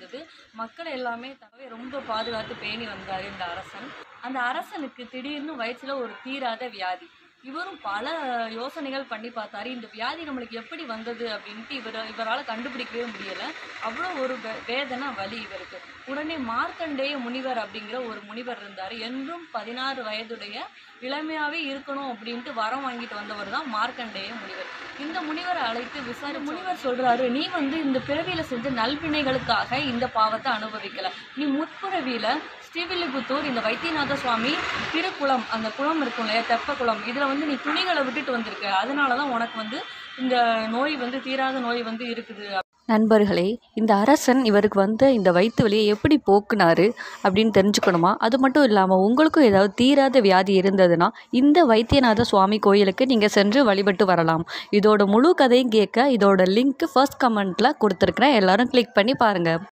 இருந்தது மக்கள் எல்லாமே தகவை ரொம்ப பாதுகாத்து பேணி வந்தார் இந்த அரசன் அந்த அரசனுக்கு திடீர்னு வயிற்றுல ஒரு தீராத வியாதி இவரும் பல யோசனைகள் பண்ணி பார்த்தாரு இந்த வியாதி நம்மளுக்கு எப்படி வந்தது அப்படின்ட்டு இவர் இவரால் கண்டுபிடிக்கவே முடியலை அவ்வளோ ஒரு வே- வேதனை வலி இவருக்கு உடனே மார்க்கண்டேய முனிவர் அப்படிங்கிற ஒரு முனிவர் இருந்தார் என்றும் பதினாறு வயதுடைய இளமையாகவே இருக்கணும் அப்படின்ட்டு வரம் வாங்கிட்டு வந்தவர் தான் மார்க்கண்டேய முனிவர் இந்த முனிவரை அழைத்து விசாரி முனிவர் சொல்றாரு நீ வந்து இந்த பிறவியில செஞ்ச நல்வினைகளுக்காக இந்த பாவத்தை அனுபவிக்கல நீ முற்பிறவியில ஸ்ரீவில்லிபுத்தூர் இந்த வைத்தியநாத சுவாமி திருக்குளம் அந்த குளம் இருக்கும் இல்லையா தெப்ப குளம் இதில் வந்து நீ துணிகளை விட்டுட்டு வந்திருக்க அதனால தான் உனக்கு வந்து இந்த நோய் வந்து தீராத நோய் வந்து இருக்குது நண்பர்களே இந்த அரசன் இவருக்கு வந்த இந்த வயிற்று வலியை எப்படி போக்குனாரு அப்படின்னு தெரிஞ்சுக்கணுமா அது மட்டும் இல்லாமல் உங்களுக்கும் ஏதாவது தீராத வியாதி இருந்ததுன்னா இந்த வைத்தியநாத சுவாமி கோயிலுக்கு நீங்கள் சென்று வழிபட்டு வரலாம் இதோட முழு கதையும் கேட்க இதோட லிங்க் ஃபர்ஸ்ட் கமெண்ட்டில் கொடுத்துருக்குறேன் எல்லாரும் கிளிக் பண்ணி பாருங்கள்